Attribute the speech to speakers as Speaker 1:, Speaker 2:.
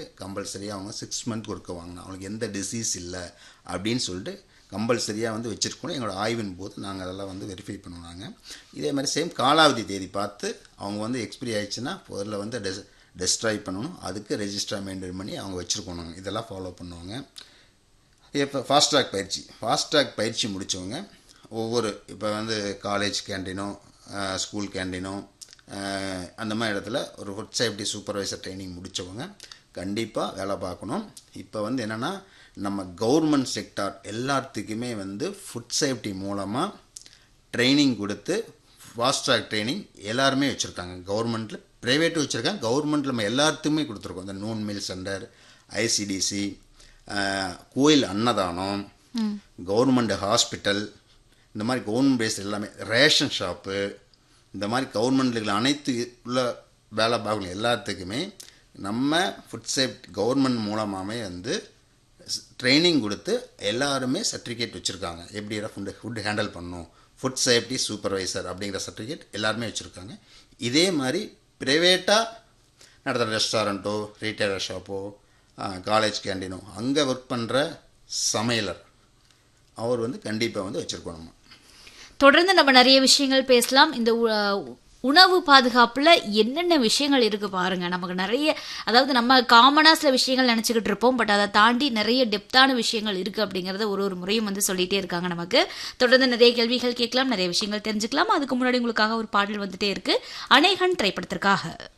Speaker 1: கம்பல்சரியாக அவங்க six month ஒர்க்க வாங்கணும் அவங்களுக்கு எந்த டிசீஸ் இல்லை அப்படின்னு சொல்லிட்டு கம்பல்சரியாக வந்து வச்சுருக்கணும் எங்களோட ஆய்வின் போது நாங்கள் அதெல்லாம் வந்து வெரிஃபை பண்ணுவோம் நாங்கள் இதே மாதிரி சேம் காலாவதி தேதி பார்த்து அவங்க வந்து எக்ஸ்பிரி ஆயிடுச்சுன்னா முதல்ல வந்து டெஸ் டெஸ்ட்ராய் பண்ணணும் அதுக்கு ரெஜிஸ்டர் மெயின்டைன் பண்ணி அவங்க வச்சுருக்கணும் இதெல்லாம் ஃபாலோ பண்ணுவாங்க இப்போ ஃபாஸ்ட் ட்ராக் பயிற்சி ஃபாஸ்ட் ட்ராக் பயிற்சி முடித்தவங்க ஒவ்வொரு இப்போ வந்து காலேஜ் கேண்டீனோ ஸ்கூல் கேண்டீனோ அந்த மாதிரி இடத்துல ஒரு ஃபுட் சேஃப்டி சூப்பர்வைசர் ட்ரைனிங் முடித்தவங்க கண்டிப்பாக வேலை பார்க்கணும் இப்போ வந்து என்னென்னா நம்ம கவர்மெண்ட் செக்டார் எல்லாத்துக்குமே வந்து ஃபுட் சேஃப்டி மூலமாக ட்ரைனிங் கொடுத்து ஃபாஸ்ட் ட்ராக் ட்ரைனிங் எல்லாருமே வச்சுருக்காங்க கவர்மெண்ட்டில் ப்ரைவேட்டும் வச்சுருக்காங்க கவர்மெண்ட்டில் நம்ம எல்லாத்துக்குமே கொடுத்துருக்கோம் இந்த நூன் மில் சென்டர் ஐசிடிசி கோயில் அன்னதானம் கவர்மெண்ட் ஹாஸ்பிட்டல் இந்த மாதிரி கவர்மெண்ட் பேஸ் எல்லாமே ரேஷன் ஷாப்பு இந்த மாதிரி கவர்மெண்ட்டில் அனைத்து உள்ள வேலை பார்க்கணும் எல்லாத்துக்குமே நம்ம ஃபுட் சேஃப்டி கவர்மெண்ட் மூலமாகவே வந்து ட்ரைனிங் கொடுத்து எல்லாருமே சர்டிஃபிகேட் வச்சுருக்காங்க எப்படி ஃபுட் ஃபுட் ஹேண்டில் பண்ணணும் ஃபுட் சேஃப்டி சூப்பர்வைசர் அப்படிங்கிற சர்டிஃபிகேட் எல்லாருமே வச்சுருக்காங்க இதே மாதிரி ப்ரைவேட்டாக நடத்துகிற ரெஸ்டாரண்ட்டோ ரீட்டைலர் ஷாப்போ காலேஜ் கேண்டீனோ அங்கே ஒர்க் பண்ணுற சமையலர் அவர் வந்து கண்டிப்பாக வந்து வச்சுருக்கோம் நம்ம
Speaker 2: தொடர்ந்து நம்ம நிறைய விஷயங்கள் பேசலாம் இந்த உ- உணவு பாதுகாப்புல என்னென்ன விஷயங்கள் இருக்கு பாருங்க நமக்கு நிறைய அதாவது நம்ம காமனா சில விஷயங்கள் நினைச்சுக்கிட்டு இருப்போம் பட் அதை தாண்டி நிறைய டெப்தான விஷயங்கள் இருக்கு அப்படிங்கறத ஒரு ஒரு முறையும் வந்து சொல்லிட்டே இருக்காங்க நமக்கு தொடர்ந்து நிறைய கேள்விகள் கேட்கலாம் நிறைய விஷயங்கள் தெரிஞ்சுக்கலாம் அதுக்கு முன்னாடி உங்களுக்காக ஒரு பாடல் வந்துட்டே இருக்கு அநேகன் திரைப்படத்திற்காக